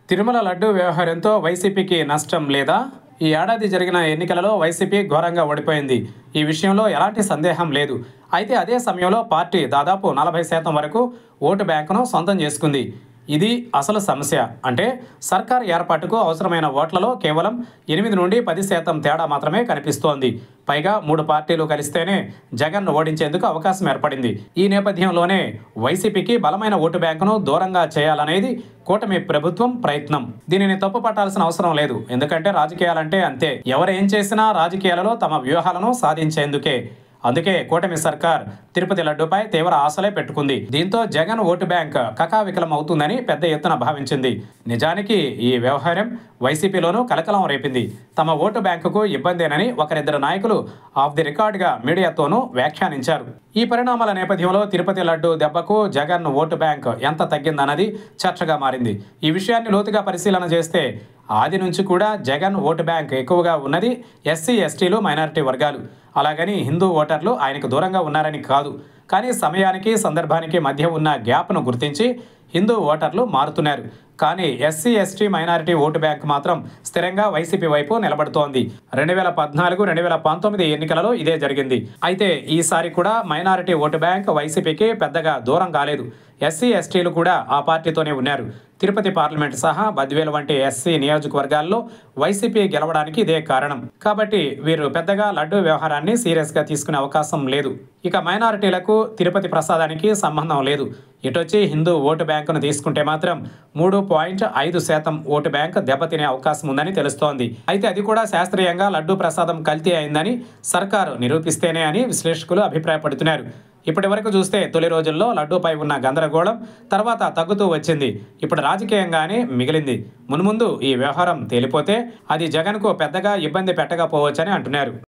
తిరుమల లడ్డు వ్యవహారంతో వైసీపీకి నష్టం లేదా ఈ ఏడాది జరిగిన ఎన్నికలలో వైసీపీ ఘోరంగా ఓడిపోయింది ఈ విషయంలో ఎలాంటి సందేహం లేదు అయితే అదే సమయంలో పార్టీ దాదాపు నలభై శాతం వరకు ఓటు బ్యాంకును సొంతం చేసుకుంది ఇది అసలు సమస్య అంటే సర్కార్ ఏర్పాటుకు అవసరమైన ఓట్లలో కేవలం ఎనిమిది నుండి పది శాతం తేడా మాత్రమే కనిపిస్తోంది పైగా మూడు పార్టీలు కలిస్తేనే జగన్ను ఓడించేందుకు అవకాశం ఏర్పడింది ఈ నేపథ్యంలోనే వైసీపీకి బలమైన ఓటు బ్యాంకును దూరంగా చేయాలనేది కూటమి ప్రభుత్వం ప్రయత్నం దీనిని తప్పు పట్టాల్సిన అవసరం లేదు ఎందుకంటే రాజకీయాలంటే అంతే ఎవరు ఏం చేసినా రాజకీయాలలో తమ వ్యూహాలను సాధించేందుకే అందుకే కూటమి సర్కార్ తిరుపతి లడ్డుపై తీవ్ర ఆశలే పెట్టుకుంది దీంతో జగన్ ఓటు బ్యాంక్ కకావికలం అవుతుందని పెద్ద ఎత్తున భావించింది నిజానికి ఈ వ్యవహారం వైసీపీలోనూ కలకలం రేపింది తమ ఓటు బ్యాంకుకు ఇబ్బందేనని ఒకరిద్దరు నాయకులు ఆఫ్ ది రికార్డుగా మీడియాతోనూ వ్యాఖ్యానించారు ఈ పరిణామాల నేపథ్యంలో తిరుపతి లడ్డు దెబ్బకు జగన్ ఓటు బ్యాంక్ ఎంత తగ్గిందన్నది చర్చగా మారింది ఈ విషయాన్ని లోతుగా పరిశీలన చేస్తే ఆది నుంచి కూడా జగన్ ఓటు బ్యాంక్ ఎక్కువగా ఉన్నది ఎస్సీ ఎస్టీలు మైనారిటీ వర్గాలు అలాగని హిందూ ఓటర్లు ఆయనకు దూరంగా ఉన్నారని కాదు కానీ సమయానికి సందర్భానికి మధ్య ఉన్న గ్యాప్ను గుర్తించి హిందూ ఓటర్లు మారుతున్నారు కానీ SC ST minority vote bank మాత్రం స్థిరంగా వైసీపీ వైపు నిలబడుతోంది రెండు వేల పద్నాలుగు రెండు వేల పంతొమ్మిది ఎన్నికలలో ఇదే జరిగింది అయితే ఈసారి కూడా మైనారిటీ ఓటు బ్యాంక్ వైసీపీకి పెద్దగా దూరం కాలేదు ఎస్సీ ఎస్టీలు కూడా ఆ పార్టీతోనే ఉన్నారు తిరుపతి పార్లమెంట్ సహా బద్వేలు వంటి ఎస్సీ నియోజకవర్గాల్లో వైసీపీ గెలవడానికి ఇదే కారణం కాబట్టి వీరు పెద్దగా లడ్డు వ్యవహారాన్ని సీరియస్గా తీసుకునే అవకాశం లేదు ఇక మైనారిటీలకు తిరుపతి ప్రసాదానికి సంబంధం లేదు ఇటొచ్చి హిందూ ఓటు బ్యాంకును తీసుకుంటే మాత్రం మూడు పాయింట్ ఐదు శాతం ఓటు బ్యాంక్ దెబ్బతినే అవకాశం ఉందని తెలుస్తోంది అయితే అది కూడా శాస్త్రీయంగా లడ్డు ప్రసాదం కల్తీ అయిందని సర్కారు నిరూపిస్తేనే అని విశ్లేషకులు అభిప్రాయపడుతున్నారు ఇప్పటి వరకు చూస్తే తొలి రోజుల్లో లడ్డూపై ఉన్న గందరగోళం తర్వాత తగ్గుతూ వచ్చింది ఇప్పుడు రాజకీయంగానే మిగిలింది మున్ముందు ఈ వ్యవహారం తేలిపోతే అది జగన్కు పెద్దగా ఇబ్బంది పెట్టకపోవచ్చని అంటున్నారు